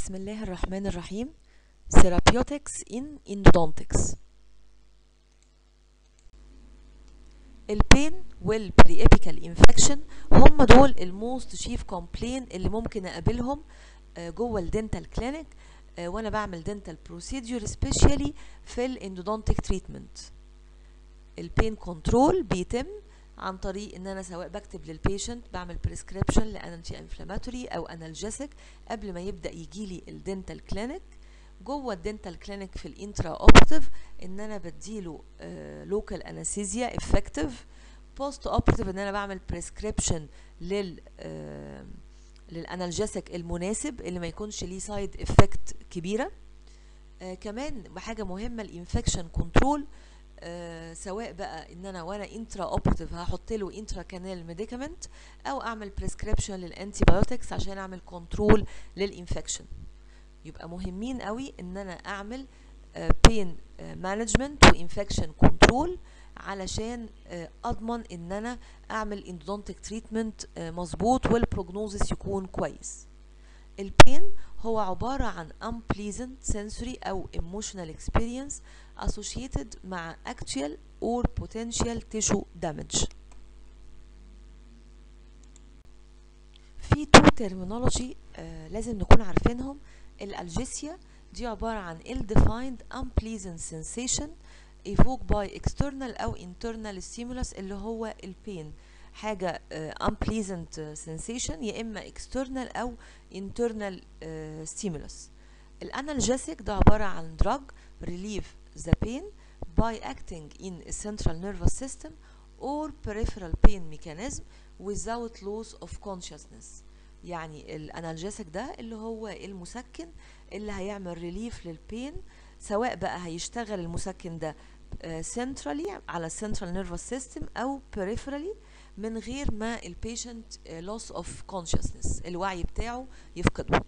بسم الله الرحمن الرحيم Therapeutics in Endodontics البين والبريابيكال انفكشن هم دول الموست شيف كومبلين اللي ممكن اقابلهم آه، جوه الدنتال كلينيك وانا بعمل دنتال بروسيدجر سبيشالي في الاندودونتيك تريتمنت البين كنترول بيتم عن طريق ان انا سواء بكتب للبيشنت بعمل بريسكريبشن لانتي انفلاماتوري او انالجيسك قبل ما يبدا يجي لي الدنتال كلينيك جوه الدنتال كلينيك في الانترا اوبرتيف ان انا بديله لوكال انستيزيا افكتيف بوست اوبرتيف ان انا بعمل بريسكريبشن لل آه للانالجيسك المناسب اللي ما يكونش ليه سايد افكت كبيره آه كمان بحاجه مهمه الانفكشن كنترول آه سواء بقى ان انا وانا انترا اوبرتيف هحط له انترا كانال ميديكامنت او اعمل بريسكريبشن للانتي بايوتكس عشان اعمل كنترول للانفكشن يبقى مهمين قوي ان انا اعمل بين مانجمنت وانفكشن كنترول علشان uh, اضمن ان انا اعمل اندودونتيك تريتمنت uh, مظبوط والبروجنوزس يكون كويس البين هو عبارة عن unpleasant sensory أو emotional experience associated مع actual or potential tissue damage في تو terminology uh, لازم نكون عارفينهم الالجيسيا دي عبارة عن ill-defined unpleasant sensation evoked by external أو internal stimulus اللي هو البين حاجة uh, unpleasant sensation يا إما external أو internal uh, stimulus الانالجيسيك ده عبارة عن drug relieve the pain by acting in a central nervous system or peripheral pain mechanism without loss of consciousness يعني الانالجيسك ده اللي هو المسكن اللي هيعمل ريليف للبين سواء بقى هيشتغل المسكن ده سنترالي على السنترال نيرفس سيستم او peripherally من غير ما البيشنت loss of consciousness الوعي بتاعه يفقده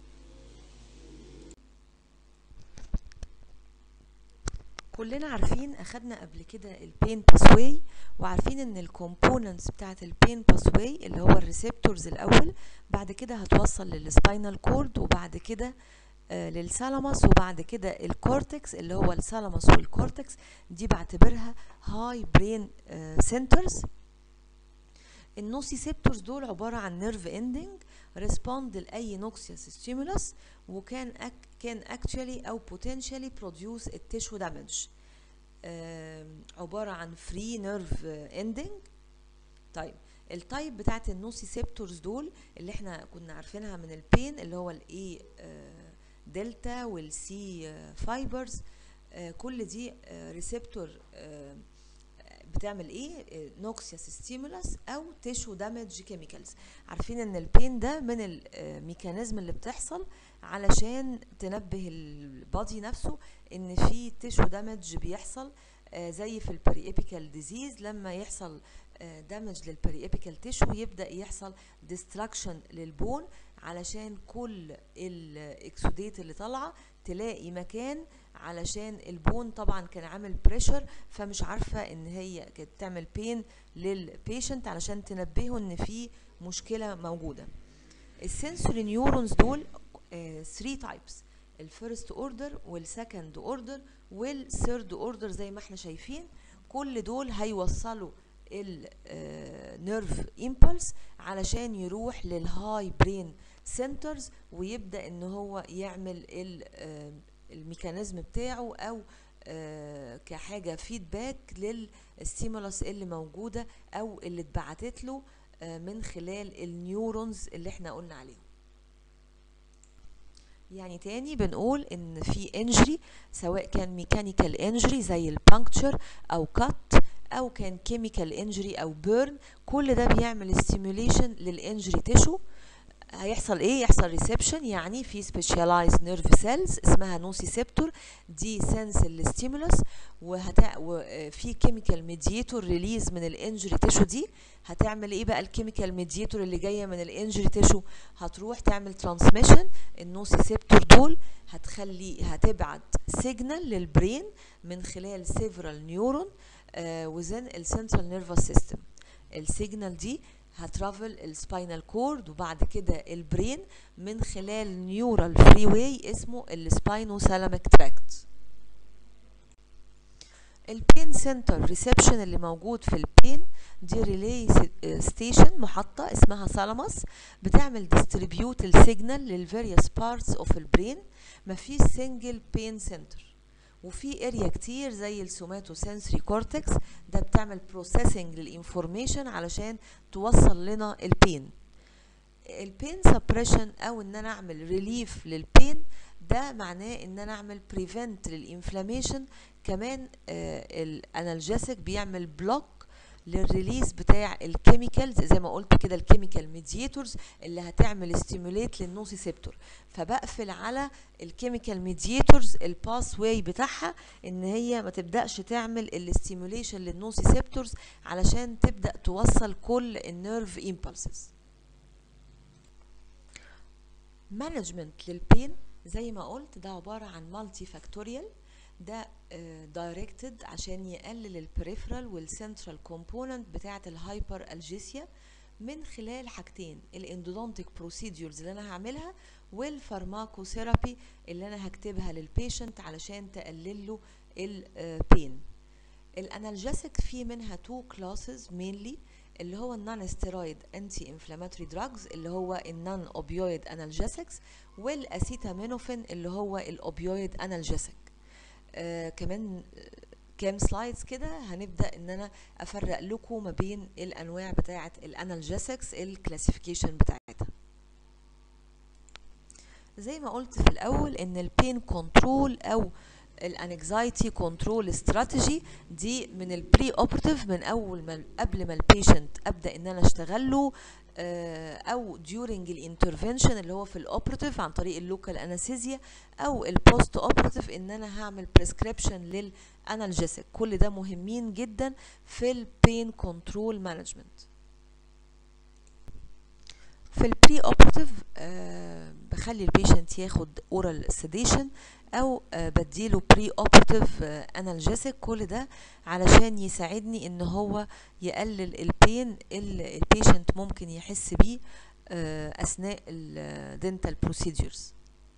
كلنا عارفين اخدنا قبل كده البين باسواي وعارفين ان الكومبوننتس بتاعت البين باسواي اللي هو الريسبتورز الاول بعد كده هتوصل للسباينال كورد وبعد كده آه للثالاموس وبعد كده الكورتكس اللي هو الثالاموس والكورتكس دي بعتبرها هاي برين سنترز النوسيسيبتورز دول عبارة عن نيرف اندنج ريسبوند لأي نوكسيوس ستيمولس وكان أك كان اكشولي او بوتنشالي بروديوس التيشو دامج عبارة عن فري نيرف اندنج طيب التايب بتاعت النوسيسيبتورز دول اللي احنا كنا عارفينها من البين اللي هو الاي دلتا والسي فايبرز كل دي ريسبتور بتعمل ايه نوكسيوس ستيمولس او تيشو دامج كيميكالز عارفين ان البين ده من الميكانيزم اللي بتحصل علشان تنبه البادي نفسه ان في تيشو دامج بيحصل زي في البريابيكال ديزيز لما يحصل دامج للبريابيكال تيشو يبدا يحصل ديستراكشن للبون علشان كل الاكسوديت اللي طالعه تلاقي مكان علشان البون طبعا كان عامل بريشر فمش عارفه ان هي كانت تعمل بين للبيشنت علشان تنبهه ان في مشكله موجوده السنسوري نيورونز دول 3 تايبس الفيرست اوردر والسكند اوردر والثيرد اوردر زي ما احنا شايفين كل دول هيوصلوا النيرف امبلس علشان يروح للهاي برين سنترز ويبدا ان هو يعمل الميكانيزم بتاعه او كحاجه فيدباك للستيمولس اللي موجوده او اللي اتبعتت له من خلال النيورونز اللي احنا قلنا عليهم يعني تاني بنقول ان في انجري سواء كان ميكانيكال انجري زي البانكتشر او كات او كان كيميكال انجري او بيرن كل ده بيعمل ستيموليشن للانجري تيشو هيحصل ايه يحصل ريسبشن يعني في سبيشاليز نيرف سيلز اسمها نوسيسيبتور دي سنس الستيمولس وهتع... وفي كيميكال ميديتور ريليز من الانجري تيشو دي هتعمل ايه بقى الكيميكال ميديتور اللي جايه من الانجري تيشو هتروح تعمل ترانسميشن النوسيسيبتور دول هتخلي هتبعت سيجنال للبرين من خلال سيفرال نيورون وزن السنترال نيرفس سيستم السيجنال دي هترافل السباينال كورد وبعد كده البرين من خلال نيورال فري واي اسمه السباينوثالاميك تراكت البين سنتر ريسبشن اللي موجود في البين دي ريلي ستيشن محطة اسمها ثالاموس بتعمل ديستريبيوت السيجنال للفاريوس بارتس اوف البرين مفيش سنجل بين سنتر وفي اريا كتير زي السوماتو سنسوري كورتكس ده بتعمل بروسيسنج للانفورميشن علشان توصل لنا البين البين سبريشن او ان انا اعمل ريليف للبين ده معناه ان انا اعمل بريفنت للانفلاميشن كمان آه الانالجيسك بيعمل بلوك للريليز بتاع الكيميكالز زي ما قلت كده الكيميكال ميدياتورز اللي هتعمل ستيموليت للنوسيسبتور فبقفل على الكيميكال ميدياتورز الباس واي بتاعها ان هي ما تبداش تعمل الاستيموليشن للنوسيسبتورز علشان تبدا توصل كل النيرف امبulses مانجمنت للبين زي ما قلت ده عباره عن مالتي فاكتوريال ده دايركتد عشان يقلل البريفرال والسنترال كومبوننت بتاعه الهايبر الجيسيا من خلال حاجتين الاندودونتيك بروسيدورز اللي انا هعملها والفارماكوثيرابي اللي انا هكتبها للبيشنت علشان تقلل له البين الانالجيسك في منها تو كلاسز مينلي اللي هو النون ستيرويد انتي انفلاماتوري دراجز اللي هو النون اوبيويد انالجيسكس والاسيتامينوفين اللي هو الاوبيويد انالجيسك آه كمان كام سلايدز كده هنبدا ان انا افرق لكم ما بين الانواع بتاعه الانالجيسكس الكلاسيفيكيشن بتاعتها زي ما قلت في الاول ان البين كنترول او الانكزايتي كنترول استراتيجي دي من البري اوبرتيف من اول ما قبل ما البيشنت ابدا ان انا اشتغل له او during الانترفنشن اللي هو في الاوبرتيف عن طريق اللوكال انستيزيا او البوست اوبرتيف ان انا هعمل بريسكريبشن للانالجيسك كل ده مهمين جدا في البين كنترول مانجمنت في البري اوبرتيف آه بخلي البيشنت ياخد اورال سيديشن او آه بديله بري اوبرتيف انالجيسك كل ده علشان يساعدني ان هو يقلل البين اللي البيشنت ممكن يحس بيه آه اثناء الدنتال بروسيدورز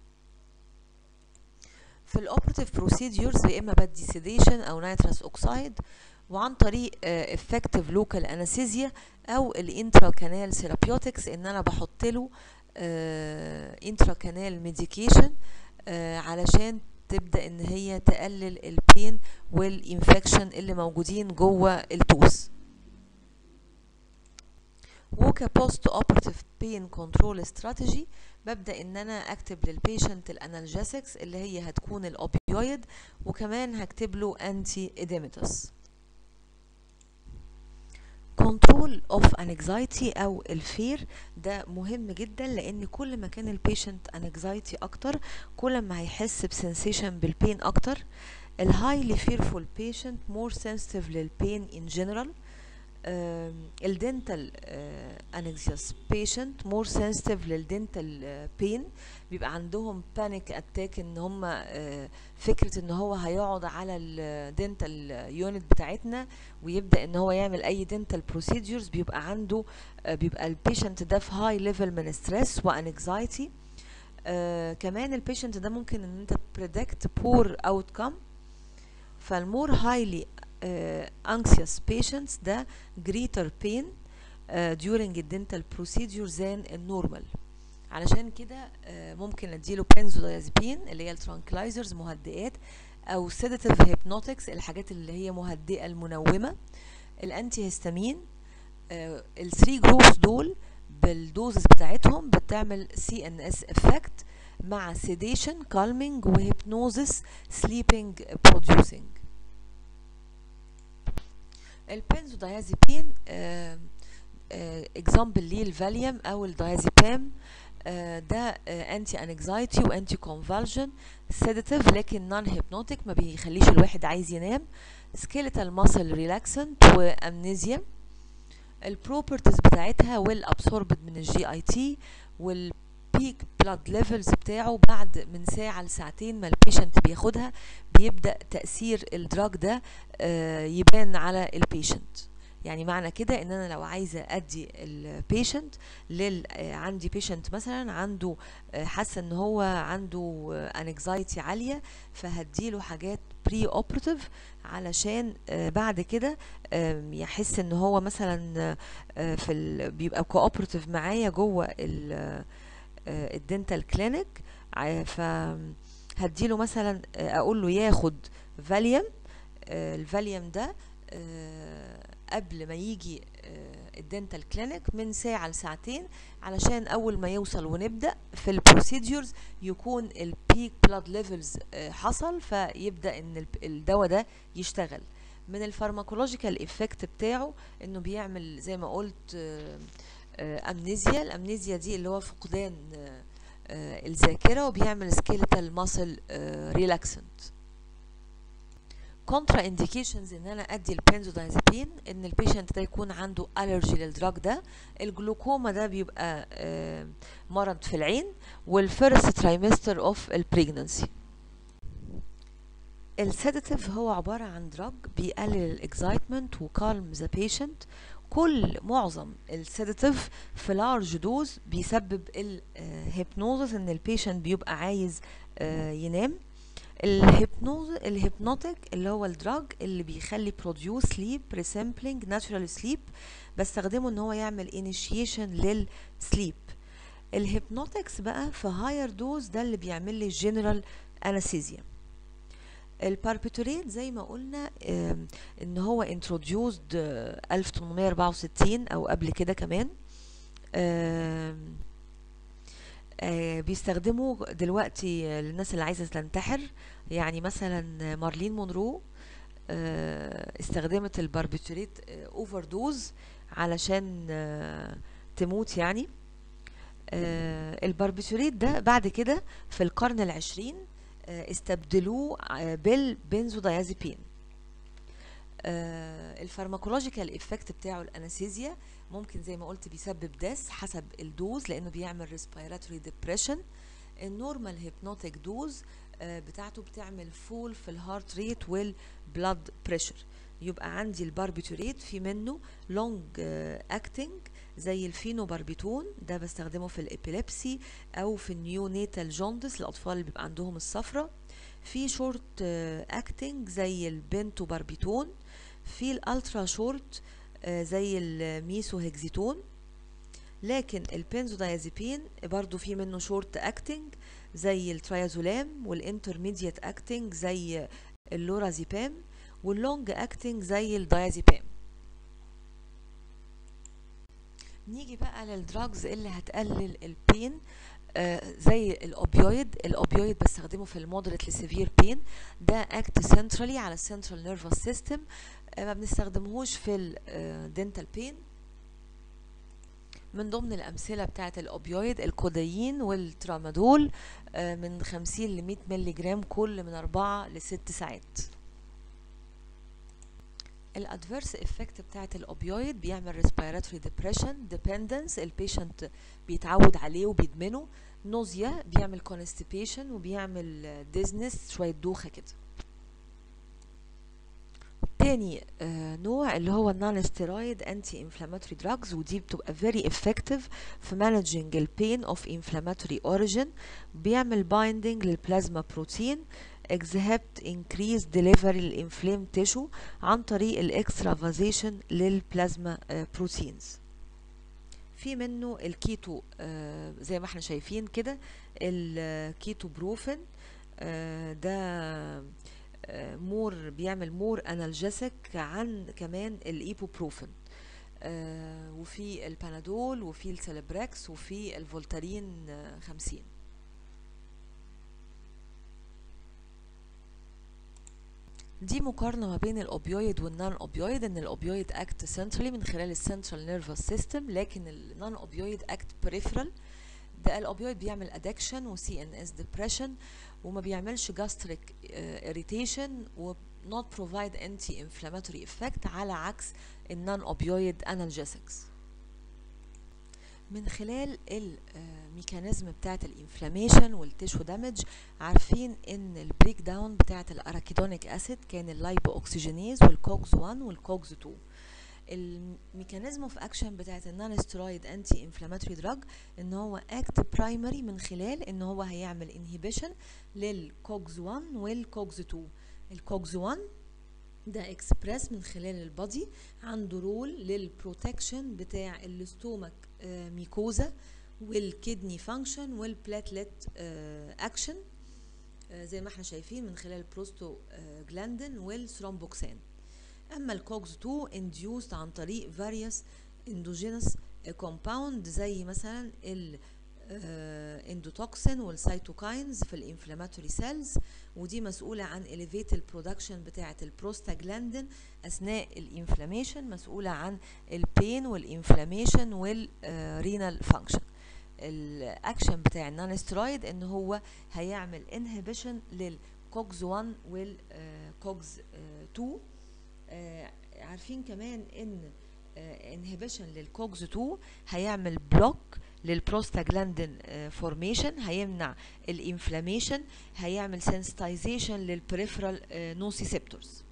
في الاوبرتيف بروسيدورز يا اما بدي سيديشن او نيترس اوكسايد وعن طريق افكتيف لوكال انستيزيا او الانترا كانال ثيرابيوتكس ان انا بحط له انترا كانال ميديكيشن علشان تبدا ان هي تقلل البين والانفكشن اللي موجودين جوه التوس وكبوست اوبرتيف بين كنترول استراتيجي ببدا ان انا اكتب للبيشنت الانالجيسكس اللي هي هتكون الاوبيويد وكمان هكتب له انتي اديميتس كنترول اوف انكزايتي او الفير ده مهم جدا لان كل ما كان البيشنت انكزايتي اكتر كل ما هيحس بسنسيشن بالبين اكتر الهايلي فيرفول بيشنت مور سنسيتيف للبين ان جنرال الدنتال انكزيوس بيشنت مور سنسيتيف للدنتال بين بيبقى عندهم بانيك اتاك ان هم فكره ان هو هيقعد على الدنتال يونت بتاعتنا ويبدا ان هو يعمل اي دنتال بروسيدجرز بيبقى عنده بيبقى البيشنت ده في هاي ليفل من ستريس وانكزايتي كمان البيشنت ده ممكن ان انت بريدكت بور اوتكم فالمور هايلي uh, anxious patients ده greater pain uh, during the dental procedure than النورمال علشان كده uh, ممكن اديله بنزودازبين اللي هي الترانكلايزرز مهدئات او sedative hypnotics الحاجات اللي هي مهدئه المنومه الانتي هيستامين الثري جروبس دول بالدوزز بتاعتهم بتعمل سي ان اس افكت مع sedation calming وهيبنوزس sleeping producing البنزودايازيبين اكزامبل ليه الفاليوم او الدايازيبام ده انتي انكزايتي وانتي كونفالجن سيداتيف لكن نون هيبنوتيك ما بيخليش الواحد عايز ينام سكيليتال ماسل ريلاكسنت وامنيزيا البروبرتيز بتاعتها ويل ابسوربد من الجي اي تي والبيك بلاد ليفلز بتاعه بعد من ساعه لساعتين ما البيشنت بياخدها بيبدا تاثير الدراج ده يبان على البيشنت يعني معنى كده ان انا لو عايزه ادي البيشنت لل آه، عندي بيشنت مثلا عنده آه، حاسه ان هو عنده انكزايتي عاليه فهديله حاجات بري اوبراتيف علشان آه، بعد كده آم، يحس ان هو مثلا آه، في ال... بيبقى كوبراتيف معايا جوه الدنتال كلينيك ف هديله مثلا آه، اقول له ياخد فاليوم الفاليوم ده آه، قبل ما يجي الدنتال كلينيك من ساعة لساعتين علشان أول ما يوصل ونبدأ في البروسيديورز يكون البيك بلاد ليفلز حصل فيبدأ إن الب- الدواء ده يشتغل من الفارماكولوجيكال افكت بتاعه انه بيعمل زي ما قلت آه، آه، امنيزيا الامنيزيا دي اللي هو فقدان آه، آه، الذاكرة وبيعمل سكيلتال ماسل ريلاكسنت كونترا انديكيشنز ان انا ادي البنزودايزابين ان البيشنت ده يكون عنده الرجي للدراج ده الجلوكوما ده بيبقى آه، مرض في العين والفيرست ترايمستر اوف البريجننسي السيداتيف هو عبارة عن دراج بيقلل الاكزايتمنت وكالم ذا بيشنت كل معظم السيداتيف في لارج دوز بيسبب الهيبنوزس ان البيشنت بيبقى عايز آه، ينام الهيبنوز الهيبنوتيك اللي هو الدراج اللي بيخلي بروديوس سليب ريسامبلينج ناتشورال سليب بستخدمه ان هو يعمل انيشيشن للسليب الهيبنوتكس بقى في هاير دوز ده اللي بيعمل لي جنرال انستيزيا الباربيتوريت زي ما قلنا آم، ان هو انتروديوسد 1864 او قبل كده كمان آم، آه، بيستخدموا دلوقتي للناس اللي عايزه تنتحر يعني مثلا مارلين مونرو آه، استخدمت الباربيتوريت اوفر دوز علشان آه، تموت يعني آه، الباربيتوريت ده بعد كده في القرن العشرين آه، استبدلوه آه، بالبنزودايازيبين آه، الفارماكولوجيكال افكت بتاعه الانستيزيا ممكن زي ما قلت بيسبب داس حسب الدوز لانه بيعمل ريسبيراتوري ديبريشن النورمال هيبنوتيك دوز بتاعته بتعمل فول في الهارت ريت والبلاد بريشر يبقى عندي الباربيتوريت في منه لونج اكتنج زي الفينوباربيتون ده بستخدمه في الابيليبسي او في النيونيتال جوندس الاطفال اللي بيبقى عندهم الصفرة في شورت اكتنج زي البنتوباربيتون في الالترا شورت آه، زي الميسو هيكزيتون لكن البنزودايازيبين برضو في منه شورت اكتنج زي التريازولام والانترميديت اكتنج زي اللورازيبام واللونج اكتنج زي الدايازيبام نيجي بقى للدراجز اللي هتقلل البين آه زي الاوبيويد الاوبيويد بستخدمه في المودريت لسيفير بين ده اكت سنترالي على السنترال نيرفس سيستم آه ما بنستخدمهوش في الدنتال بين من ضمن الأمثلة بتاعة الأوبيويد الكودايين والترامادول آه، من 50 ل 100 مللي جرام كل من 4 ل 6 ساعات الادفيرس افكت بتاعت الاوبيويد بيعمل ريسبيراتوري ديبريشن ديبندنس البيشنت بيتعود عليه وبيدمنه نوزيا بيعمل كونستيبيشن وبيعمل ديزنس شويه دوخه كده تاني آه نوع اللي هو النون ستيرويد انتي انفلاماتوري دراجز ودي بتبقى فيري افكتيف في مانجنج البين اوف انفلاماتوري اوريجين بيعمل بايندنج للبلازما بروتين exhibit increased delivery للانفلام تيشو عن طريق الاكسترافازيشن للبلازما بروتينز في منه الكيتو آه زي ما احنا شايفين كده الكيتو بروفين آه ده آه مور بيعمل مور انالجيسك عن كمان الايبوبروفين آه وفي البانادول وفي السيلبريكس وفي الفولتارين آه 50 دي مقارنة ما بين الأوبيويد والنون أوبيويد إن الأوبيويد أكت سنترالي من خلال السنترال نيرفس سيستم لكن النون أوبيويد أكت بريفرال ده الأوبيويد بيعمل أدكشن وسي ان اس ديبريشن وما بيعملش جاستريك اريتيشن و not provide anti-inflammatory effect على عكس النون أوبيويد analgesics من خلال الميكانيزم بتاعت الانفلاميشن والتيشو دامج عارفين ان البريك داون بتاعت الاراكيدونيك اسيد كان اللايبو اوكسجينيز والكوكس 1 والكوكس 2 الميكانيزم اوف اكشن بتاعت النون ستيرويد انتي انفلاماتوري دراج ان هو اكت برايمري من خلال ان هو هيعمل انهبيشن للكوكز 1 والكوكز 2 الكوكز 1 ده اكسبريس من خلال البادي عنده رول للبروتكشن بتاع الاستومك آه ميكوزا والكدني فانكشن والبلاتلت آه اكشن آه زي ما احنا شايفين من خلال البروستو آه جلاندين والثرومبوكسان اما الكوكس 2 induced عن طريق various endogenous compound زي مثلا ال اندوتوكسين والسيتوكاينز في الانفلاماتوري سيلز ودي مسؤولة عن elevated production بتاعة البروستاجلاندين أثناء الانفلاميشن مسؤولة عن البين والانفلاميشن والرينال فانكشن الاكشن بتاع النون سترويد ان هو هيعمل انهبيشن للكوكز 1 والكوكز 2 آه عارفين كمان ان انهبيشن للكوكز 2 هيعمل بلوك للبروستاجلاندين فورميشن هيمنع الانفلاميشن هيعمل سنسيتايزيشن للبريفرال نوسيسبتورز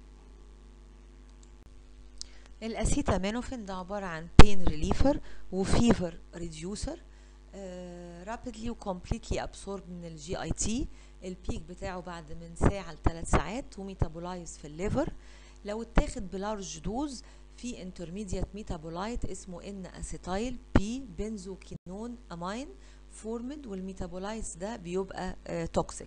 الاسيتامينوفين ده عباره عن بين ريليفر وفيفر ريديوسر رابيدلي وكومبليتلي ابسورب من الجي اي تي البيك بتاعه بعد من ساعه لثلاث ساعات وميتابولايز في الليفر لو اتاخد بلارج دوز في انترميديت ميتابولايت اسمه ان اسيتايل بي بنزوكينون امين فورمد والميتابولايتس ده بيبقى آه توكسيك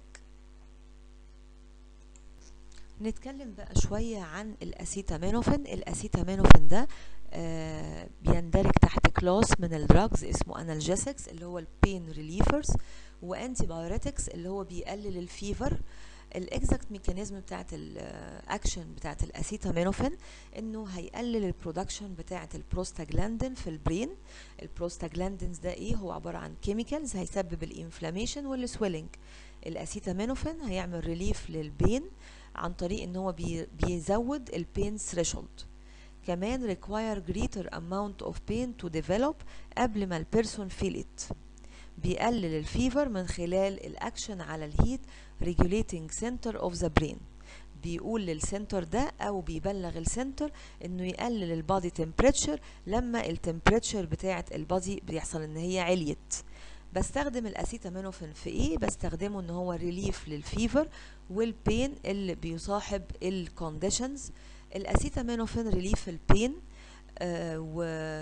نتكلم بقى شوية عن الاسيتامينوفين الاسيتامينوفين ده آه بيندرج تحت كلاس من الدراجز اسمه انالجيسكس اللي هو البين ريليفرز وانتي بايوريتكس اللي هو بيقلل الفيفر الاكزاكت ميكانيزم بتاعت الاكشن بتاعت الاسيتامينوفين انه هيقلل البرودكشن بتاعت البروستاجلاندين في البرين البروستاجلاندينز ده ايه هو عباره عن كيميكالز هيسبب الانفلاميشن والسويلنج الاسيتامينوفين هيعمل ريليف للبين عن طريق ان هو بي بيزود البين ثريشولد كمان require greater amount of pain to develop قبل ما البيرسون feel it بيقلل الفيفر من خلال الاكشن على الهيت regulating center of the brain بيقول للسنتر ده او بيبلغ السنتر انه يقلل البادي تمبريتشر لما التمبريتشر بتاعه البادي بيحصل ان هي عليت بستخدم الاسيتامينوفين في ايه بستخدمه ان هو ريليف للفيفر والبين اللي بيصاحب الكونديشنز الاسيتامينوفين ريليف البين آه و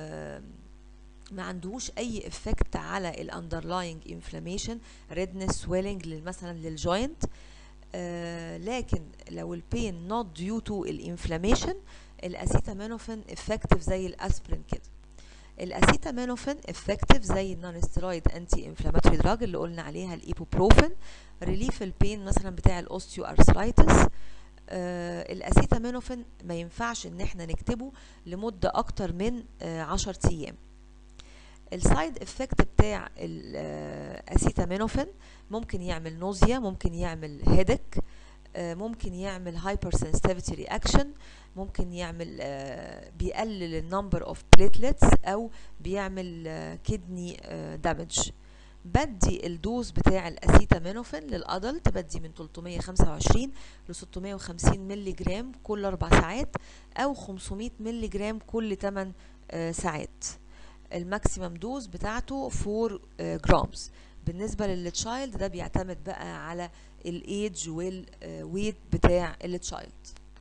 ما عندهوش اي افكت على الاندرلاينج انفلاميشن ريدنس سويلنج مثلا للجوينت آه لكن لو البين نوت ديو تو الانفلاميشن الاسيتامينوفين افكتيف زي الاسبرين كده الاسيتامينوفين افكتيف زي النون ستيرويد انتي انفلاماتوري دراج اللي قلنا عليها الايبوبروفين ريليف البين مثلا بتاع الاوستيو ارثرايتس آه الاسيتامينوفين ما ينفعش ان احنا نكتبه لمده اكتر من آه 10 ايام السايد افكت بتاع الاسيتامينوفين ممكن يعمل نوزيا ممكن يعمل هيدك ممكن يعمل هايبر سنسيتيفيتي رياكشن ممكن يعمل بيقلل النمبر اوف بليتلتس او بيعمل كدني دامج بدي الدوز بتاع الاسيتامينوفين للادلت بدي من 325 ل 650 مللي جرام كل 4 ساعات او 500 مللي جرام كل 8 ساعات الماكسيمم دوز بتاعته 4 جرامز بالنسبة للتشايلد ده بيعتمد بقى على الايدج والويت بتاع التشايلد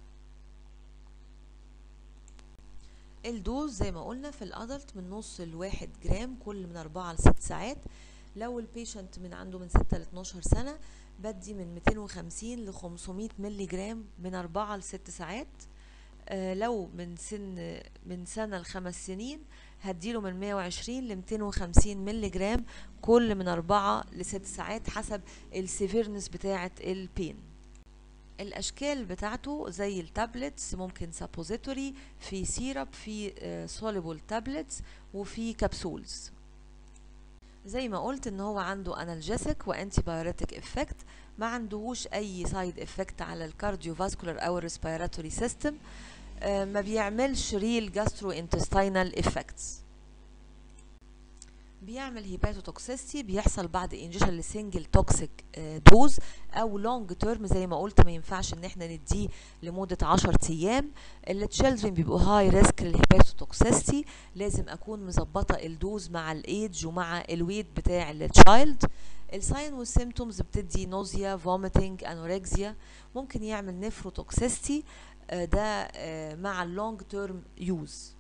الدوز زي ما قلنا في الادلت من نص لواحد جرام كل من أربعة لست ساعات لو البيشنت من عنده من ستة ل 12 سنة بدي من 250 ل 500 مللي جرام من أربعة لست ساعات آه لو من سن من سنة لخمس سنين هديله من 120 ل 250 مللي جرام كل من أربعة لست ساعات حسب السيفيرنس بتاعة البين الأشكال بتاعته زي التابلتس ممكن سابوزيتوري في سيرب في سوليبل تابلتس وفي كبسولز زي ما قلت ان هو عنده انالجيسك وانتي بايوريتك افكت ما عندهوش اي سايد افكت على الكارديو فاسكولار او الريسبيراتوري سيستم ما بيعملش ريل جاسترو انتستينال افكتس بيعمل هيباتوتوكسيستي بيحصل بعد انجيشن لسنجل توكسيك دوز او لونج تيرم زي ما قلت ما ينفعش ان احنا نديه لمده 10 ايام التشيلدرن بيبقوا هاي ريسك للهيباتوتوكسيستي لازم اكون مظبطه الدوز مع الايدج ومع الويت بتاع التشايلد الساين والسيمتومز بتدي نوزيا فوميتنج انوركسيا ممكن يعمل نفروتوكسيستي ده مع اللونج تيرم يوز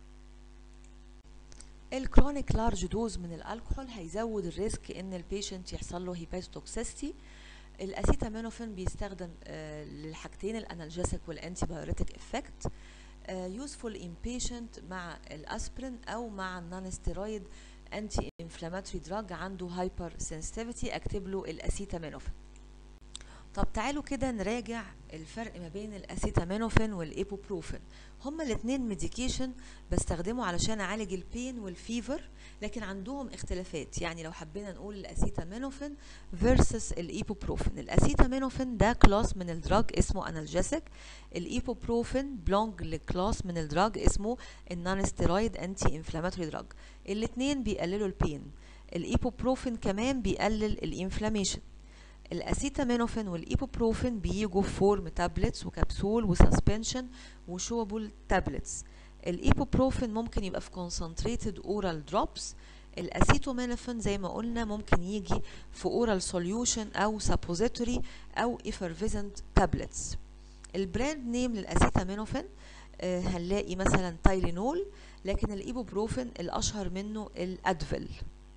الكرونيك لارج دوز من الالكحول هيزود الريسك ان البيشنت يحصل له هيباتوتوكسيستي الاسيتامينوفين بيستخدم آه للحاجتين الانالجيسيك والانتي بايوريتيك افكت يوسفول ان بيشنت مع الاسبرين او مع النون ستيرويد انتي انفلاماتوري دراج عنده هايبر سنسيتيفيتي اكتب له الاسيتامينوفين طب تعالوا كده نراجع الفرق ما بين الاسيتامينوفين والايبوبروفين هما الاثنين ميديكيشن بستخدمه علشان اعالج البين والفيفر لكن عندهم اختلافات يعني لو حبينا نقول الاسيتامينوفين فيرسس الايبوبروفين الاسيتامينوفين ده كلاس من الدراج اسمه انالجيسيك الايبوبروفين بلونج لكلاس من الدراج اسمه النون ستيرويد انتي انفلاماتوري دراج الاثنين بيقللوا البين الايبوبروفين كمان بيقلل الانفلاميشن الاسيتامينوفين والايبوبروفين بيجوا في فورم تابلتس وكبسول وسسبنشن وشوبل تابلتس الايبوبروفين ممكن يبقى في concentrated oral drops الاسيتامينوفين زي ما قلنا ممكن يجي في oral solution او suppository او effervescent tablets البراند نيم للاسيتامينوفين آه هنلاقي مثلا تايلينول لكن الايبوبروفين الاشهر منه الادفل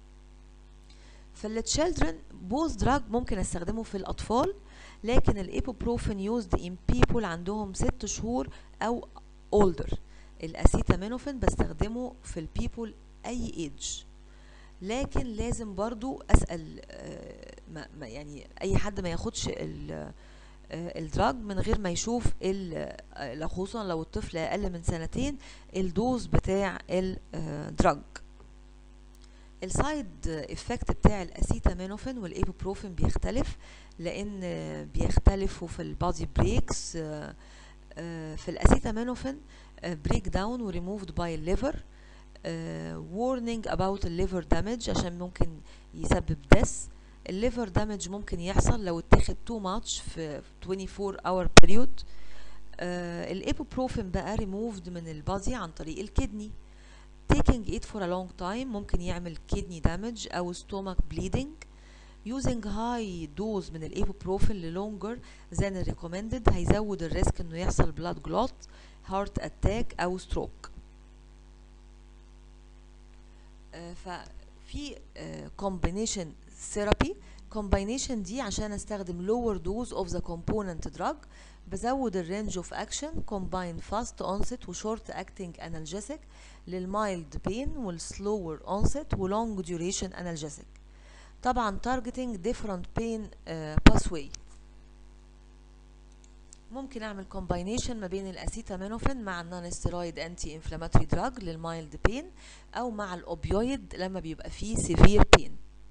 فالتشيلدرن بوث دراج ممكن استخدمه في الاطفال لكن الايبوبروفين يوزد ان بيبول عندهم ست شهور او اولدر الاسيتامينوفين بستخدمه في البيبول اي ايدج لكن لازم برضو اسال ما يعني اي حد ما ياخدش الدراج من غير ما يشوف خصوصا لو الطفل اقل من سنتين الدوز بتاع الدراج السايد افكت بتاع الاسيتامينوفين والايبوبروفين بيختلف لان بيختلفوا في البادي بريكس في الاسيتامينوفين بريك داون وريموفد باي الليفر warning about الليفر دامج عشان ممكن يسبب ديس الليفر دامج ممكن يحصل لو اتاخد تو ماتش في 24 اور بيريود الايبوبروفين بقى ريموفد من البادي عن طريق الكدني taking it for a long time ممكن يعمل kidney damage أو stomach bleeding using high dose من الايبوبروفين لlonger than recommended هيزود الريسك انه يحصل blood clot heart attack أو stroke آه ففي آه combination therapy combination دي عشان استخدم lower dose of the component drug بزود الرينج اوف اكشن combine fast onset وشورت acting analgesic للمايلد بين والسلور onset ولونج duration analgesic طبعا targeting different pain uh, pathway ممكن اعمل combination ما بين الاسيتامينوفين مع النون ستيرويد انتي انفلاماتوري دراج للمايلد بين او مع الاوبيويد لما بيبقى فيه سيفير بين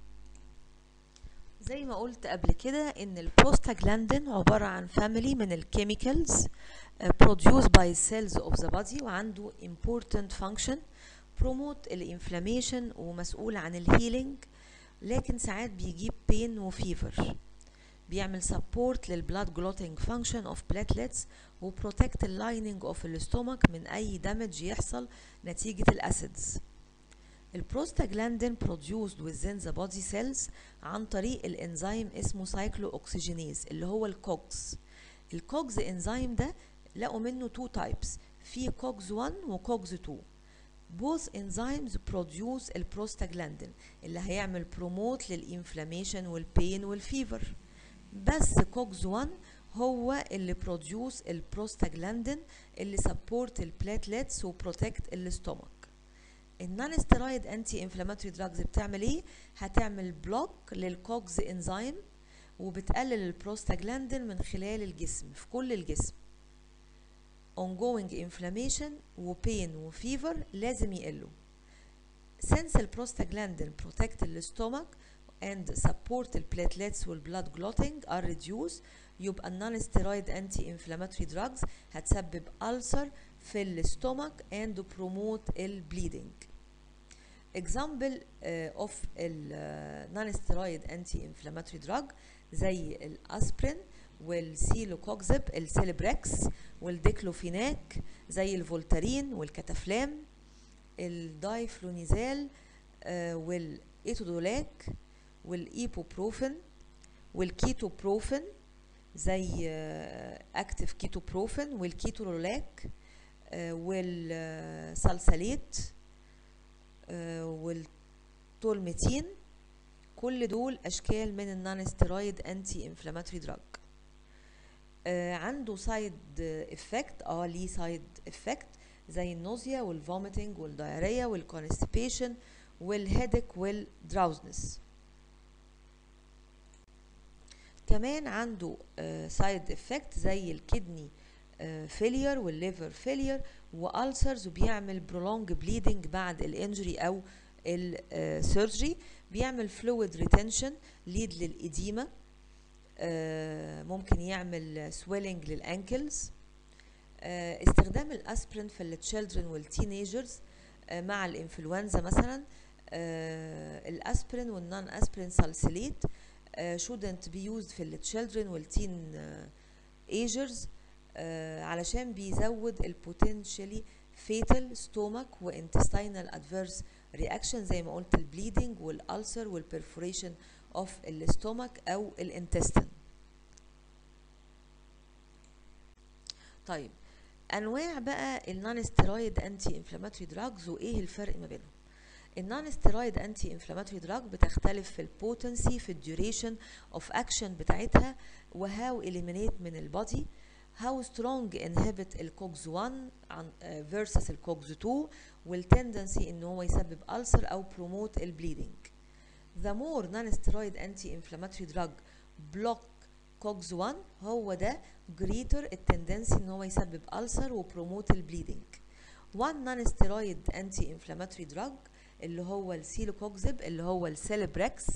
زي ما قلت قبل كده ان البروستاجلاندين عبارة عن فاميلي من الكيميكالز produced by cells of the body وعنده important function promote الانفلاميشن ومسؤول عن الهيلينج لكن ساعات بيجيب pain وفيفر بيعمل support للبلاد clotting function of platelets وprotect اللايننج of الستومك من اي damage يحصل نتيجة الاسيدز البروستاجلاندين produced within the body cells عن طريق الانزيم اسمه سايكلو اللي هو الكوكس الكوكس انزيم ده لقوا منه two types في كوكس 1 وكوكس 2 both enzymes produce البروستاجلاندين اللي هيعمل بروموت للانفلاميشن والبين والفيفر بس كوكس 1 هو اللي بروديوس البروستاجلاندين اللي سبورت البلاتلتس وبروتكت الاستومك النون ستيرويد انتي انفلاماتوري دراجز بتعمل ايه هتعمل بلوك للكوكس انزيم وبتقلل البروستاجلاندين من خلال الجسم في كل الجسم ongoing inflammation وبين وفيفر لازم يقلوا since البروستاجلاندين protect الستومك and support the platelets والبلاد clotting are reduced يبقى النون ستيرويد انتي انفلاماتوري دراجز هتسبب ألسر في الستومك and promote البليدنج example uh, of ال non steroid anti inflammatory drug زي الاسبرين والسيلوكوكزب السيلبريكس والديكلوفيناك زي الفولتارين والكتافلام الدايفلونيزال آه والايتودولاك والايبوبروفين والكيتوبروفين زي اكتف كيتوبروفين والكيتولولاك آه والسلسليت آه والتولمتين كل دول اشكال من النون ستيرويد انتي انفلاماتوري دراج عنده سايد افكت اه ليه سايد افكت زي النوزيا والفوميتنج والدايريا والكونستيبيشن والهيدك والدراوزنس كمان عنده سايد افكت زي الكدني فيلير والليفر فيلير والسرز وبيعمل برولونج بليدنج بعد الانجري او السيرجري بيعمل فلويد ريتنشن ليد للإديمة آه ممكن يعمل سويلنج للأنكلز آه استخدام الأسبرين في التشيلدرن والتينيجرز آه مع الإنفلونزا مثلا الأسبرين والنون أسبرين سالسيليت shouldn't be used في التشيلدرن والتين ايجرز علشان بيزود البوتنشالي فيتال ستومك وانتستينال ادفيرس رياكشن زي ما قلت البليدنج والالسر والبرفوريشن اوف الاستومك او الانتستين طيب انواع بقى النون ستيرويد انتي انفلاماتوري دراجز وايه الفرق ما بينهم النون ستيرويد انتي انفلاماتوري دراج بتختلف في البوتنسي في الديوريشن اوف اكشن بتاعتها وهاو اليمينيت من البادي how strong inhibit الكوكز 1 عن uh, versus الكوكز 2 والتندنسي ان هو يسبب ulcer او promote البليدنج the more non-steroid anti-inflammatory drug block COX 1 هو ده greater التندنسي ان هو يسبب ulcer وبروموت البليدنج one non-steroid anti-inflammatory drug اللي هو السيلوكوكزب اللي هو السيلبريكس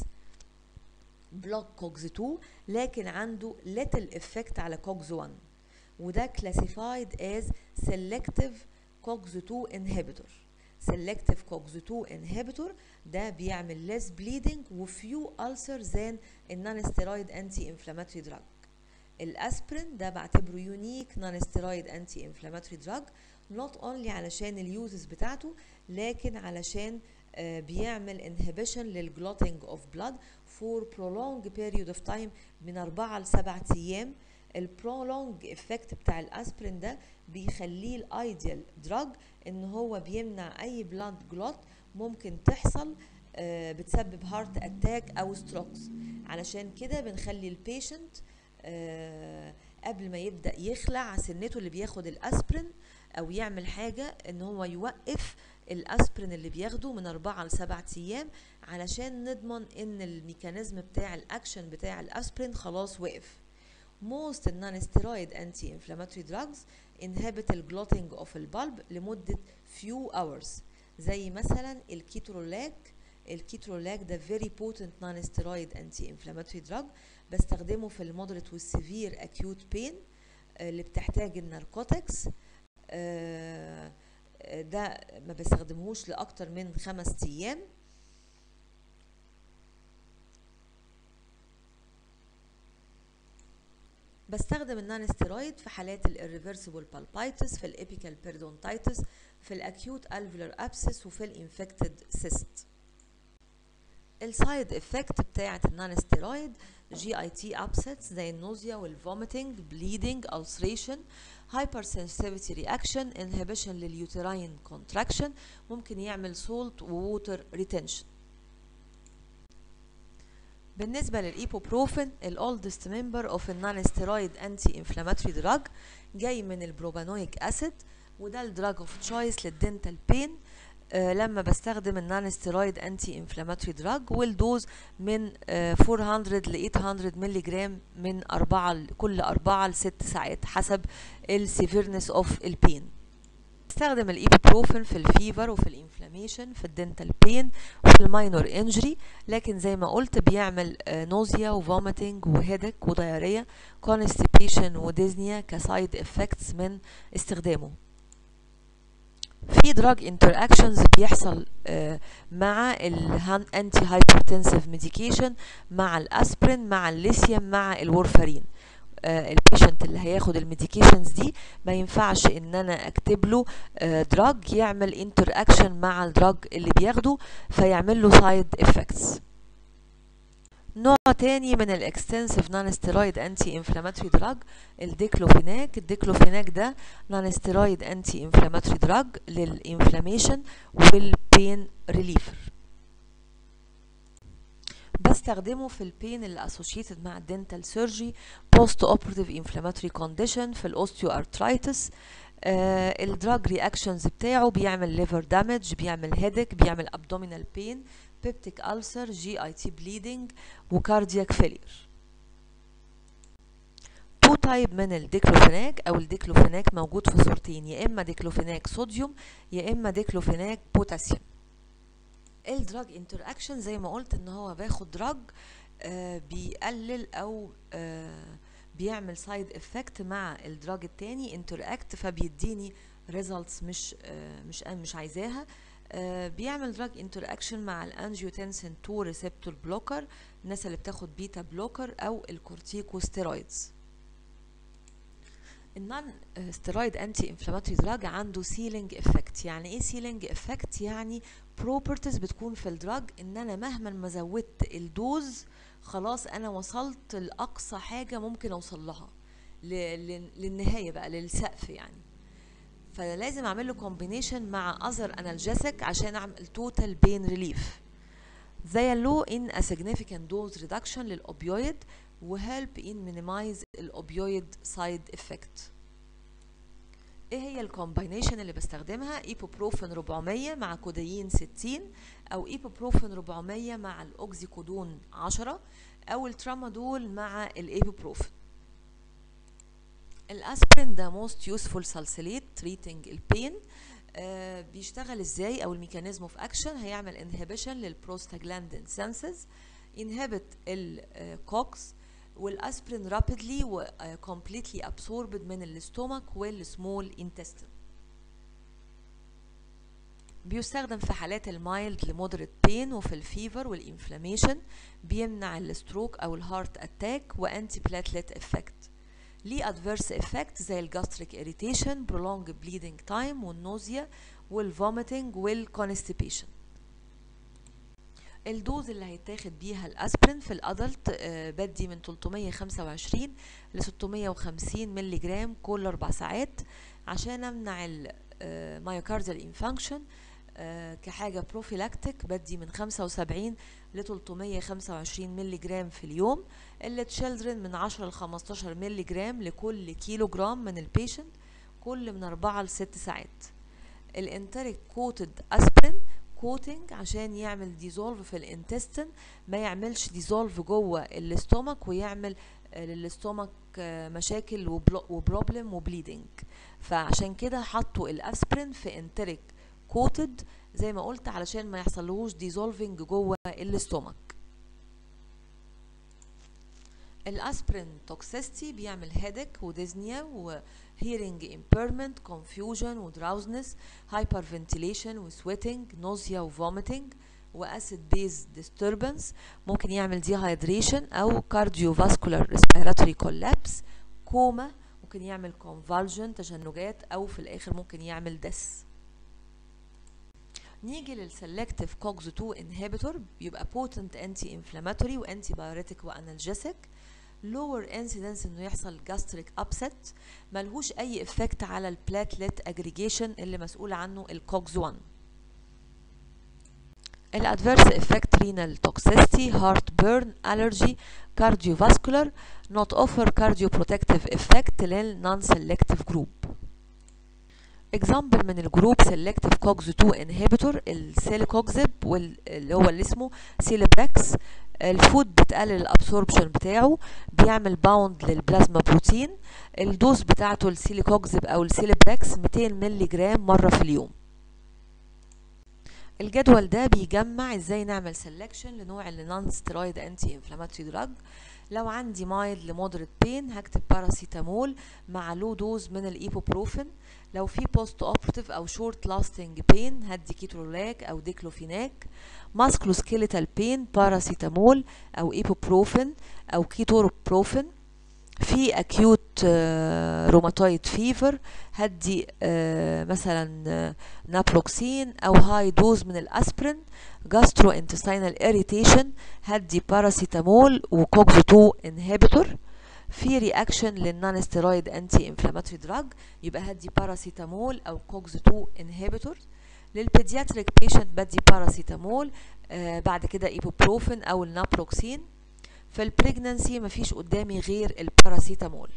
بلوك كوكز 2 لكن عنده little effect على كوكز 1 وده classified as selective COX2 inhibitor selective COX2 inhibitor ده بيعمل less bleeding وفيو ulcer than non-steroid anti-inflammatory drug الاسبرين ده بعتبره يونيك non steroid anti-inflammatory drug not only علشان اليوزز بتاعته لكن علشان uh, بيعمل inhibition للجلوتينج of blood for prolonged period of time من 4 ل 7 ايام البرولونج افكت بتاع الاسبرين ده بيخليه الايديال دراج ان هو بيمنع اي بلاد جلوت ممكن تحصل آه بتسبب هارت اتاك او ستروكس علشان كده بنخلي البيشنت آه قبل ما يبدا يخلع سنته اللي بياخد الاسبرين او يعمل حاجه ان هو يوقف الاسبرين اللي بياخده من 4 ل 7 ايام علشان نضمن ان الميكانيزم بتاع الاكشن بتاع الاسبرين خلاص وقف most non-steroid anti-inflammatory drugs inhibit الجلوتينج of البلب لمدة few hours زي مثلا الكيترولاك الكيترولاك ده very potent non-steroid anti-inflammatory drug بستخدمه في المودريت والسيفير acute pain اللي بتحتاج الناركوتكس ده ما بستخدمهوش لأكتر من خمس أيام بستخدم النون ستيرويد في حالات الirreversible بالبايتس في الابيكال بيردونتايتس في الاكيوت الفيولار ابسس وفي الانفكتد سيست السايد افكت بتاعه النون ستيرويد جي اي تي ابسيتس زي النوزيا والفوميتنج بليدنج ulceration hypersensitivity reaction inhibition لليوتراين contraction ممكن يعمل salt ووتر retention بالنسبة للإيبوبروفين الأولدست ممبر أوف النون ستيرويد أنتي إنفلاماتوري دراج جاي من البروبانويك أسيد وده الدراج أوف تشويس للدنتال بين آه لما بستخدم النون ستيرويد أنتي إنفلاماتوري دراج والدوز من آه 400 ل 800 مللي جرام من أربعة كل أربعة لست ساعات حسب السيفيرنس أوف البين بستخدم الايبوبروفين في الفيفر وفي الانفلاميشن في الدنتال بين وفي الماينور انجري لكن زي ما قلت بيعمل نوزيا وفوميتنج وهيدك ودياريا كونستيبيشن وديزنيا كسايد افكتس من استخدامه في دراج انتراكشنز بيحصل آه، مع الانتي هايبرتنسيف ميديكيشن مع الاسبرين مع الليثيوم مع الورفارين البيشنت اللي هياخد الميديكيشنز دي ما ينفعش ان انا اكتب له دراج يعمل انتر اكشن مع الدراج اللي بياخده فيعمل له سايد افكتس نوع تاني من الاكستنسيف نون ستيرويد انتي انفلاماتوري دراج الديكلوفيناك الديكلوفيناك ده نون ستيرويد انتي انفلاماتوري دراج للانفلاميشن والبين ريليفر بستخدمه في البين اللي اسوشيتد مع الدنتال سيرجي بوست اوبراتيف انفلاماتوري كونديشن في الاوستيو ارترايتس آه الدراج رياكشنز بتاعه بيعمل ليفر دامج بيعمل هيدك بيعمل ابدومينال بين بيبتيك ألسر جي اي تي بليدنج وكاردياك فيلير تو تايب من الديكلوفيناك او الديكلوفيناك موجود في صورتين يا اما ديكلوفيناك صوديوم يا اما ديكلوفيناك بوتاسيوم الدراج انتر اكشن زي ما قلت ان هو باخد دراج آه بيقلل او آه بيعمل سايد افكت مع الدراج التاني انتر اكت فبيديني ريزلتس مش آه مش انا مش عايزاها آه بيعمل دراج انتر اكشن مع الانجيوتنسين 2 ريسبتور بلوكر الناس اللي بتاخد بيتا بلوكر او الكورتيكوستيرويدز النون ستيرويد انتي انفلاماتوري دراج عنده سيلينج افكت يعني ايه سيلينج افكت يعني بروبرتيز بتكون في الدراج ان انا مهما ما زودت الدوز خلاص انا وصلت لاقصى حاجه ممكن اوصل لها للنهايه بقى للسقف يعني فلازم اعمل له كومبينيشن مع اذر انالجيسك عشان اعمل توتال بين ريليف they allow in a significant dose reduction للأوبيويد وhelp in minimize الأوبيويد side effect ايه هي الكومباينيشن اللي بستخدمها ايبوبروفين 400 مع كودايين 60 او ايبوبروفين 400 مع الاوكسيكودون 10 او الترامادول مع الايبوبروفين الاسبرين ده موست يوسفول سالسيليت تريتنج البين آه بيشتغل ازاي او الميكانيزم اوف اكشن هيعمل انهبيشن للبروستاجلاندين سنسز انهبت الكوكس والاسبرين رابيدلي وكومبليتلي ابسوربد من الاستومك والسمول انتستين بيستخدم في حالات المايلد لمودريت بين وفي الفيفر والانفلاميشن بيمنع الستروك او الهارت اتاك وانتي بلاتلت افكت ليه ادفيرس افكت زي الجاستريك اريتيشن برولونج بليدنج تايم والنوزيا والفوميتنج والكونستيبيشن الدوز اللي هيتاخد بيها الاسبرين في الادلت آه بدي من 325 ل 650 مللي جرام كل اربع ساعات عشان امنع المايوكارديال انفانكشن آه كحاجة بروفيلاكتيك بدي من 75 ل 325 مللي جرام في اليوم اللي تشيلدرن من 10 ل 15 مللي جرام لكل كيلو جرام من البيشنت كل من 4 ل 6 ساعات الانتريك كوتد اسبرين كوتنج عشان يعمل ديزولف في الانتستين ما يعملش ديزولف جوه الاستومك ويعمل للاستومك مشاكل وبروبلم وبليدنج فعشان كده حطوا الاسبرين في انتريك كوتد زي ما قلت علشان ما يحصلهوش ديزولفنج جوه الاستومك الاسبرين توكسيستي بيعمل هيدك وديزنيا وهيرنج امبيرمنت كونفيوجن ودراوزنس هايبر فنتيليشن وسويتنج نوزيا وفوميتنج واسيد بيز ديستربنس ممكن يعمل ديهايدريشن او كارديو فاسكولار ريسبيراتوري كولابس كوما ممكن يعمل كونفالجن تشنجات او في الاخر ممكن يعمل دس نيجي للسلكتيف كوكز 2 انهبيتور بيبقى بوتنت انتي انفلاماتوري وانتي بايوريتيك وانالجيسيك lower incidence انه يحصل gastric upset ملهوش اي افكت على البلاتلت اجريجيشن اللي مسؤول عنه الكوكز 1 الادفيرس افكت رينال توكسيستي هارت بيرن الرجي كارديوفاسكولار not offer cardioprotective effect للنون سيلكتيف جروب اكزامبل من الجروب سيلكتيف كوكز 2 انهبيتور السيليكوكزيب واللي هو اللي اسمه سيليبريكس الفود بتقلل الابسوربشن بتاعه بيعمل باوند للبلازما بروتين الدوز بتاعته السيليكوكزيب او السيليبريكس 200 مللي جرام مره في اليوم الجدول ده بيجمع ازاي نعمل سelection لنوع النون ستيرويد انتي انفلاماتوري دراج لو عندي مايلد لمودريت بين هكتب باراسيتامول مع لو دوز من الايبوبروفين لو في بوست اوبراتيف او شورت لاستنج بين هدي كيترولاك او ديكلوفيناك ماسكلوسكيليتال بين باراسيتامول او ايبوبروفين او كيتوروبروفين في اكيوت روماتويد فيفر هدي آه، مثلا آه، نابروكسين او هاي دوز من الاسبرين جاسترو انتستينال اريتيشن هدي باراسيتامول وكوكس 2 انهبيتور في رياكشن للنون ستيرويد انتي انفلاماتوري دراج يبقى هدي باراسيتامول او كوكس 2 انهبيتور للبيدياتريك بيشنت بدي باراسيتامول آه بعد كده ايبوبروفين او النابروكسين في البريجنانسي مفيش قدامي غير الباراسيتامول